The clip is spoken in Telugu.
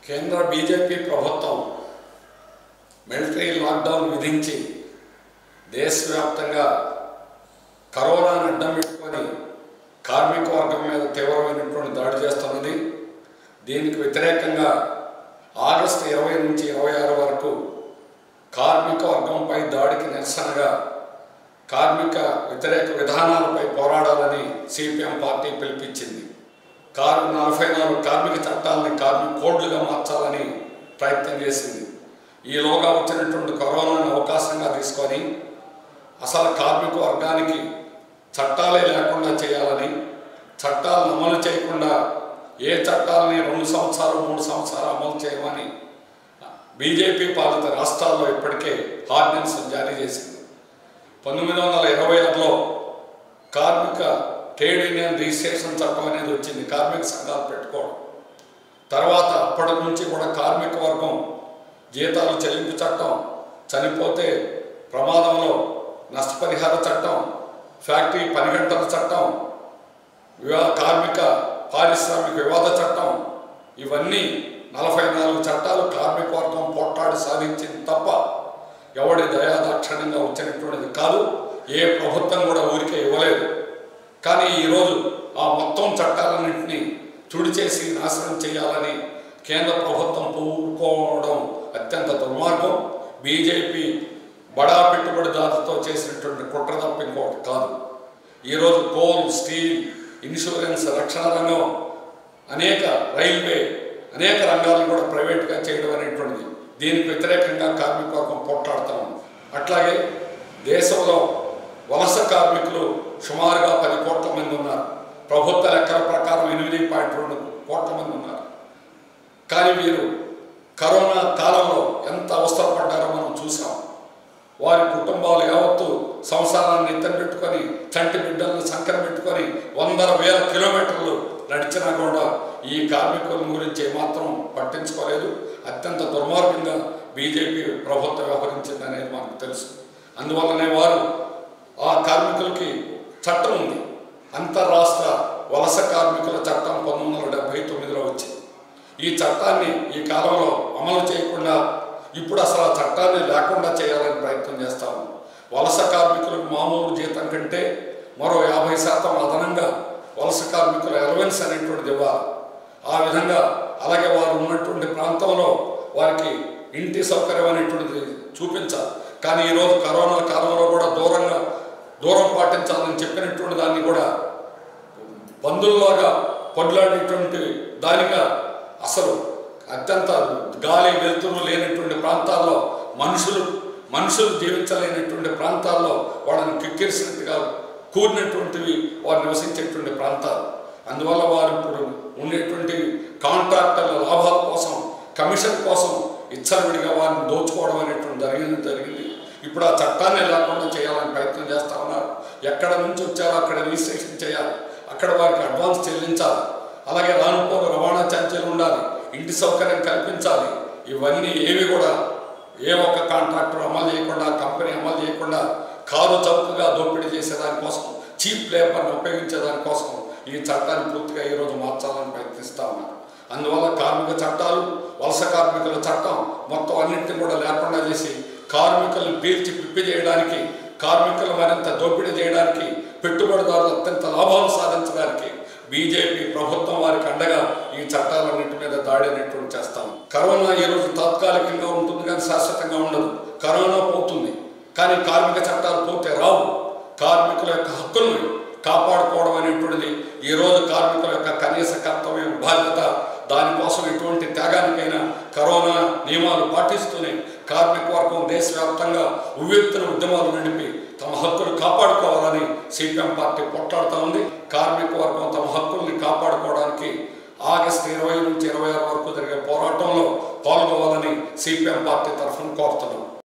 కేంద్ర బీజేపీ ప్రభుత్వం మిలిటరీ లాక్డౌన్ విధించి దేశవ్యాప్తంగా కరోనాను అడ్డం పెట్టుకొని కార్మిక వర్గం మీద తీవ్రమైనటువంటి దాడి చేస్తున్నది దీనికి వ్యతిరేకంగా ఆగస్టు ఇరవై నుంచి ఇరవై ఆరు వరకు కార్మిక వర్గంపై దాడికి నిరసనగా కార్మిక వ్యతిరేక విధానాలపై పోరాడాలని సిపిఎం పార్టీ పిలిపించింది కారు నలభై నాలుగు కార్మిక చట్టాలని కార్మిక కోడ్లుగా మార్చాలని ప్రయత్నం చేసింది ఈలోగా వచ్చినటువంటి కరోనాను అవకాశంగా తీసుకొని అసలు కార్మిక వర్గానికి చట్టాలే లేకుండా చేయాలని చట్టాలను అమలు చేయకుండా ఏ చట్టాలని రెండు సంవత్సరాలు మూడు సంవత్సరాలు అమలు చేయమని బీజేపీ పాలిత రాష్ట్రాల్లో ఇప్పటికే ఆర్డినెన్స్ జారీ చేసింది పంతొమ్మిది వందల ఇరవై ఆరులో కార్మిక ట్రేడ్ యూనియన్ రిజిస్ట్రేషన్ చట్టం అనేది వచ్చింది కార్మిక సంఘాలు పెట్టుకోవడం తర్వాత అప్పటి నుంచి కూడా కార్మిక వర్గం జీతాలు చెల్లింపు చట్టం చనిపోతే ప్రమాదంలో నష్టపరిహార చట్టం ఫ్యాక్టరీ పని గంటల చట్టం వివా కార్మిక పారిశ్రామిక వివాద చట్టం ఇవన్నీ నలభై నాలుగు చట్టాలు కార్మిక వర్గం పోట్లాడి సాధించింది తప్ప ఎవడి దయాదాక్షణ్యంగా వచ్చినటువంటిది కాదు ఏ ప్రభుత్వం కూడా ఊరికే ఇవ్వలేదు కానీ ఈరోజు ఆ మొత్తం చట్టాలన్నింటినీ తుడి చేసి నాశనం చేయాలని కేంద్ర ప్రభుత్వం పూనుకోవడం అత్యంత దుర్మార్గం బీజేపీ బడా పెట్టుబడిదారులతో చేసినటువంటి కుట్ర తప్ప ఇంకోటి కాదు ఈరోజు కోల్ స్టీల్ ఇన్సూరెన్స్ రక్షణ రంగం అనేక రైల్వే అనేక రంగాలను కూడా ప్రైవేట్గా చేయడం అనేటువంటిది దీనికి వ్యతిరేకంగా కార్మిక వర్గం పోట్లాడుతాం అట్లాగే దేశంలో వలస కార్మికులు సుమారుగా పది కోట్ల మంది ఉన్నారు ప్రభుత్వ లెక్కల ప్రకారం ఎనిమిది పాయింట్ రెండు కోట్ల మంది ఉన్నారు కానీ వీరు కరోనా కాలంలో ఎంత అవసరపడ్డారో మనం చూసాం వారి కుటుంబాలు యావత్తు సంసారాన్ని ఎత్తన పెట్టుకొని చంటి బిడ్డలను సంకర పెట్టుకొని వందల వేల కిలోమీటర్లు నడిచినా కూడా ఈ కార్మికుల గురించి ఏమాత్రం పట్టించుకోలేదు అత్యంత దుర్మార్గంగా బీజేపీ ప్రభుత్వం వ్యవహరించింది అనేది మనకు తెలుసు అందువల్లనే వారు ఆ కార్మికులకి చట్టం ఉంది అంతర్రాష్ట్ర వలస కార్మికుల చట్టం పంతొమ్మిది వందల డెబ్బై తొమ్మిదిలో వచ్చింది ఈ చట్టాన్ని ఈ కాలంలో అమలు చేయకుండా ఇప్పుడు అసలు ఆ చట్టాన్ని లేకుండా చేయాలని ప్రయత్నం చేస్తాము వలస కార్మికులకు మామూలు జీతం కంటే మరో యాభై శాతం అదనంగా వలస కార్మికుల ఎలవెన్స్ అనేటువంటిది ఇవ్వాలి ఆ విధంగా అలాగే వారు ఉన్నటువంటి ప్రాంతంలో వారికి ఇంటి సౌకర్యం అనేటువంటిది చూపించాలి కానీ ఈరోజు కరోనా కాలంలో కూడా దూరంగా దూరం పాటించాలని చెప్పినటువంటి దాన్ని కూడా బంధువులాగా పొడ్లాడేటువంటి దానిగా అసలు అత్యంత గాలి వెలుతురు లేనటువంటి ప్రాంతాల్లో మనుషులు మనుషులు జీవించలేనటువంటి ప్రాంతాల్లో వాళ్ళని కిక్కిరిసినట్టుగా కూడినటువంటివి వారు నివసించేటువంటి ప్రాంతాలు అందువల్ల వారు ఇప్పుడు ఉండేటువంటి కాంట్రాక్టర్ల లాభాల కోసం కమిషన్ కోసం ఇచ్చలవిడిగా వారిని దోచుకోవడం అనేటువంటి జరిగింది జరిగింది ఇప్పుడు ఆ చట్టాన్ని లేకుండా చేయాలని ప్రయత్నం చేస్తా ఉన్నారు ఎక్కడ నుంచి వచ్చారో అక్కడ రిజిస్ట్రేషన్ చేయాలి అక్కడ వారికి అడ్వాన్స్ చెల్లించాలి అలాగే రానుపోను రవాణా ఛార్జీలు ఉండాలి ఇంటి సౌకర్యం కల్పించాలి ఇవన్నీ ఏవి కూడా ఏ ఒక్క కాంట్రాక్టర్ అమలు చేయకుండా కంపెనీ అమలు చేయకుండా కారు చౌకగా దోపిడీ చేసే దానికోసం చీప్ లేబర్ని ఉపయోగించే దానికోసం ఈ చట్టాన్ని పూర్తిగా ఈరోజు మార్చాలని ప్రయత్నిస్తా ఉన్నారు అందువల్ల కార్మిక చట్టాలు వలస కార్మికుల చట్టం మొత్తం అన్నింటినీ కూడా లేకుండా చేసి కార్మికులను పీల్చి పిప్పి చేయడానికి కార్మికులు మరింత దోపిడీ చేయడానికి పెట్టుబడిదారులు అత్యంత లాభాలు సాధించడానికి బీజేపీ ప్రభుత్వం వారికి అండగా ఈ చట్టాలన్నింటి మీద దాడి అనేటువంటి చేస్తాం కరోనా ఈరోజు తాత్కాలికంగా ఉంటుంది కానీ శాశ్వతంగా ఉండదు కరోనా పోతుంది కానీ కార్మిక చట్టాలు పోతే రావు కార్మికుల యొక్క హక్కుల్ని కాపాడుకోవడం అనేటువంటిది ఈరోజు కార్మికుల యొక్క కనీస కర్తవ్యం బాధ్యత దానికోసం ఎటువంటి త్యాగానికైనా కరోనా నియమాలు పాటిస్తూనే కార్మిక వర్గం దేశవ్యాప్తంగా ఉవ్వెత్తున ఉద్యమాలు నడిపి తమ హక్కులు కాపాడుకోవాలని సిపిఎం పార్టీ పోట్లాడుతూ ఉంది కార్మిక వర్గం తమ హక్కుల్ని కాపాడుకోవడానికి ఆగస్టు ఇరవై నుంచి ఇరవై ఆరు వరకు జరిగే పోరాటంలో పాల్గొవాలని సిపిఎం పార్టీ తరఫున కోరుతున్నాం